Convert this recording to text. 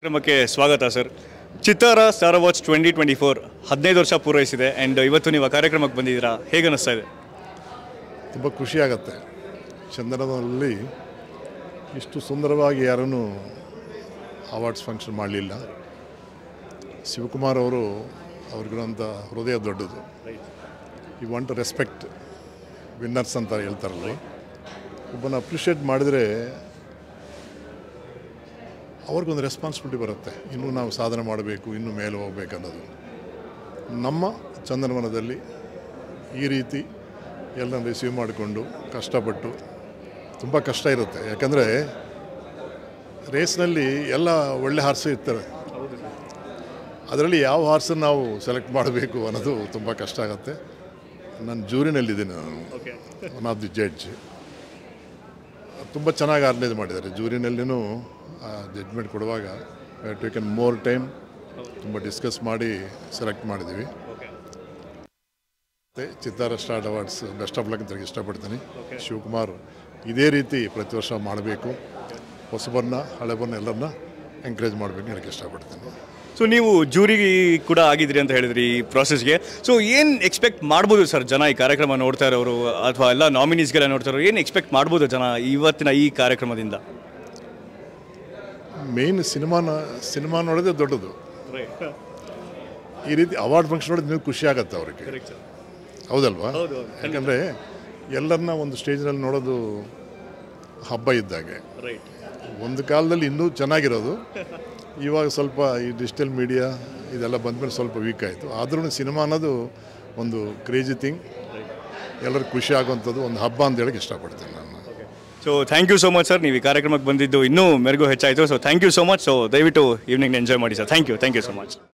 ಕಾರ್ಯಕ್ರಮಕ್ಕೆ ಸ್ವಾಗತ sir Chittara star watch twenty twenty four ಹದಿನೈದು ವರ್ಷ ಪೂರೈಸಿದೆ ಆ್ಯಂಡ್ ಇವತ್ತು ನೀವು ಆ ಕಾರ್ಯಕ್ರಮಕ್ಕೆ ಬಂದಿದ್ದೀರಾ ಹೇಗೆ ಅನ್ನಿಸ್ತಾ ಇದೆ ತುಂಬ ಖುಷಿಯಾಗತ್ತೆ ಚಂದನದಲ್ಲಿ ಇಷ್ಟು ಸುಂದರವಾಗಿ ಯಾರನ್ನು ಅವಾರ್ಡ್ಸ್ ಫಂಕ್ಷನ್ ಮಾಡಲಿಲ್ಲ ಶಿವಕುಮಾರ್ ಅವರು ಅವ್ರಿಗಿರೋಂಥ ಹೃದಯ ದೊಡ್ಡದು ಈ ವಾಂಟ್ ಟು ರೆಸ್ಪೆಕ್ಟ್ ವಿನ್ನರ್ಸ್ ಅಂತ ಹೇಳ್ತಾರಲ್ವ ಒಬ್ಬನ ಅಪ್ರಿಷಿಯೇಟ್ ಮಾಡಿದರೆ ಅವ್ರಿಗೊಂದು ರೆಸ್ಪಾನ್ಸಿಬಿಲಿಟಿ ಬರುತ್ತೆ ಇನ್ನೂ ನಾವು ಸಾಧನೆ ಮಾಡಬೇಕು ಇನ್ನೂ ಮೇಲೆ ಹೋಗ್ಬೇಕು ಅನ್ನೋದು ನಮ್ಮ ಚಂದನವನದಲ್ಲಿ ಈ ರೀತಿ ಎಲ್ಲ ರಿಸೀವ್ ಮಾಡಿಕೊಂಡು ಕಷ್ಟಪಟ್ಟು ತುಂಬ ಕಷ್ಟ ಇರುತ್ತೆ ಯಾಕಂದರೆ ರೇಸ್ನಲ್ಲಿ ಎಲ್ಲ ಒಳ್ಳೆ ಹಾರ್ಸು ಇರ್ತಾರೆ ಅದರಲ್ಲಿ ಯಾವ ಹಾರ್ಸನ್ನು ನಾವು ಸೆಲೆಕ್ಟ್ ಮಾಡಬೇಕು ಅನ್ನೋದು ತುಂಬ ಕಷ್ಟ ಆಗುತ್ತೆ ನಾನು ಜೂರಿನಲ್ಲಿದ್ದೀನಿ ನಾನು ಒನ್ ಆಫ್ ದಿ ಜಡ್ಜ್ ತುಂಬ ಚೆನ್ನಾಗಿ ಆರ್ಗನೈಸ್ ಮಾಡಿದ್ದಾರೆ ಜೂರಿನಲ್ಲಿನೂ ಜಡ್ಜ್ಮೆಂಟ್ ಕೊಡುವಾಗ ಟೇಕನ್ ಮೋರ್ ಟೈಮ್ ತುಂಬ ಡಿಸ್ಕಸ್ ಮಾಡಿ ಸೆಲೆಕ್ಟ್ ಮಾಡಿದ್ದೀವಿ ಮತ್ತು Chittara start awards best of luck ಅಂತ ಹೇಳಕ್ಕೆ ಇಷ್ಟಪಡ್ತೀನಿ ಶಿವಕುಮಾರ್ ಇದೇ ರೀತಿ ಪ್ರತಿ ವರ್ಷ ಮಾಡಬೇಕು ಹೊಸಬರನ್ನ ಹಳೆಬರನ್ನ ಎಲ್ಲರನ್ನ ಎಂಕರೇಜ್ ಮಾಡಬೇಕು ಹೇಳಕ್ಕೆ ಇಷ್ಟಪಡ್ತೀನಿ ಸೊ ನೀವು ಜೂರಿ ಕೂಡ ಆಗಿದ್ರಿ ಅಂತ ಹೇಳಿದ್ರಿ ಈ ಪ್ರಾಸೆಸ್ಗೆ ಸೊ ಏನು ಎಕ್ಸ್ಪೆಕ್ಟ್ ಮಾಡ್ಬೋದು ಸರ್ ಜನ ಈ ಕಾರ್ಯಕ್ರಮ ನೋಡ್ತಾ ಇರೋರು ಅಥವಾ ಎಲ್ಲ ನಾಮಿನೀಸ್ಗೆಲ್ಲ ನೋಡ್ತಾ ಇರೋರು ಏನು ಎಕ್ಸ್ಪೆಕ್ಟ್ ಮಾಡ್ಬೋದು ಜನ ಇವತ್ತಿನ ಈ ಕಾರ್ಯಕ್ರಮದಿಂದ ಮೇನ್ ಸಿನಿಮಾನ ಸಿನಿಮಾ ನೋಡೋದೇ ದೊಡ್ಡದು ಈ ರೀತಿ ಅವಾರ್ಡ್ ಫಂಕ್ಷನ್ ನೋಡಿದ್ರೆ ನೀವು ಖುಷಿ ಆಗುತ್ತೆ ಅವ್ರಿಗೆ ಹೌದಲ್ವಾ ಯಾಕಂದರೆ ಎಲ್ಲರನ್ನ ಒಂದು ಸ್ಟೇಜ್ನಲ್ಲಿ ನೋಡೋದು ಹಬ್ಬ ಇದ್ದಾಗೆ ಒಂದು ಕಾಲದಲ್ಲಿ ಇನ್ನೂ ಚೆನ್ನಾಗಿರೋದು ಇವಾಗ ಸ್ವಲ್ಪ ಈ ಡಿಜಿಟಲ್ ಮೀಡಿಯಾ ಇದೆಲ್ಲ ಬಂದಮೇಲೆ ಸ್ವಲ್ಪ ವೀಕ್ ಆಯಿತು ಆದ್ರೂ ಸಿನಿಮಾ ಅನ್ನೋದು ಒಂದು ಕ್ರೇಜಿ ಥಿಂಗ್ ಎಲ್ಲರಿಗೂ ಖುಷಿ ಆಗುವಂಥದ್ದು ಒಂದು ಹಬ್ಬ ಅಂತ ಹೇಳಕ್ಕೆ ಇಷ್ಟಪಡ್ತೀನಿ ನಾನು so thank you so much sir ನೀವು ಈ ಕಾರ್ಯಕ್ರಮಕ್ಕೆ ಬಂದಿದ್ದು ಇನ್ನೂ ಮೆರುಗು ಹೆಚ್ಚಾಯಿತು so thank you so much so ದಯವಿಟ್ಟು ಈವ್ನಿಂಗ್ ಎಂಜಾಯ್ ಮಾಡಿ sir thank you thank you so much